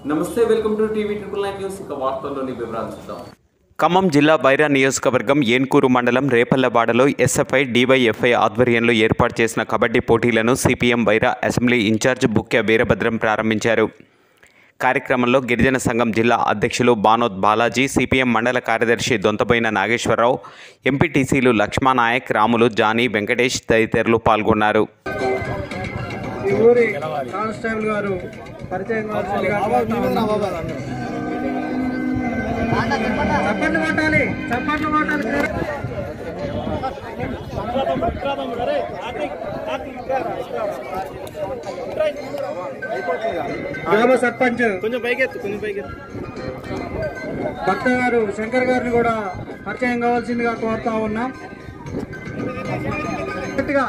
నమస్తే welcome to TV triple nine news ఇక వార్తల్లోని వివరాలు చూద్దాం ఖమ్మం జిల్లా బైరా నియోజకవర్గం ఏన్కూరు మండలం రేపల్లబాడలో ఎస్ఎఫ్ఐ డివైఎఫ్ఐ ఆధ్వర్యంలో ఏర్పాటు చేసిన కబడ్డీ పోటీలను CPM Wyra assembly incharge Bukya Veerabhadram ప్రారంభించారు కార్యక్రమంలో గిరిజన సంఘం జిల్లా అధ్యక్షులు బానోద్ బాలాజీ సిపిఎం మండల కార్యదర్శి దొంతబోయిన నాగేశ్వరరావు ఎంపీటీసీలు లక్ష్మానాయక్ రాములు జానీ వెంకటేష్ తదితరులు పాల్గొన్నారు ఈ ఊరి కానిస్టేబుల్ గారు పరిచయం కావాల్సిందిగా కోరుతా ఉన్నాం. చప్పట్లు కొట్టాలి చప్పట్లు కొట్టాలి గ్రామ సర్పంచ్ కొంచెం పైకెత్తు కొంచెం పైకెత్తు భర్త గారు శంకర్ గారిని కూడా పరిచయం కావాల్సిందిగా కోరుతా ఉన్నాం గట్టిగా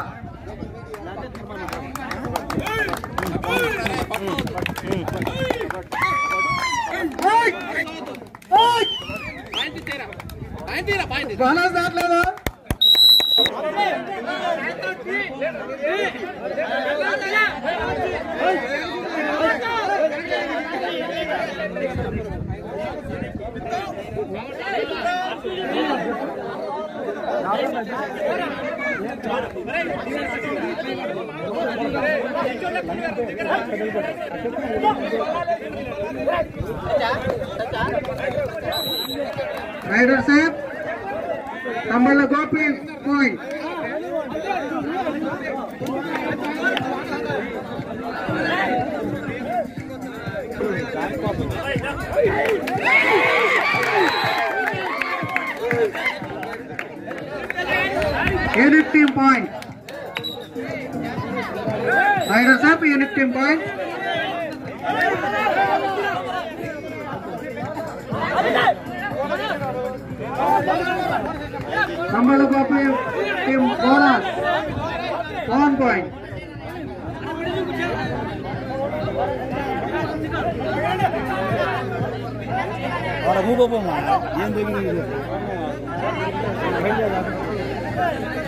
బాలాజ్ దాట్లేదా raider sir Tammala Gopi point unit team point raider sir unit team point Tammala Gopi team bonus one point ఏం తెలియదు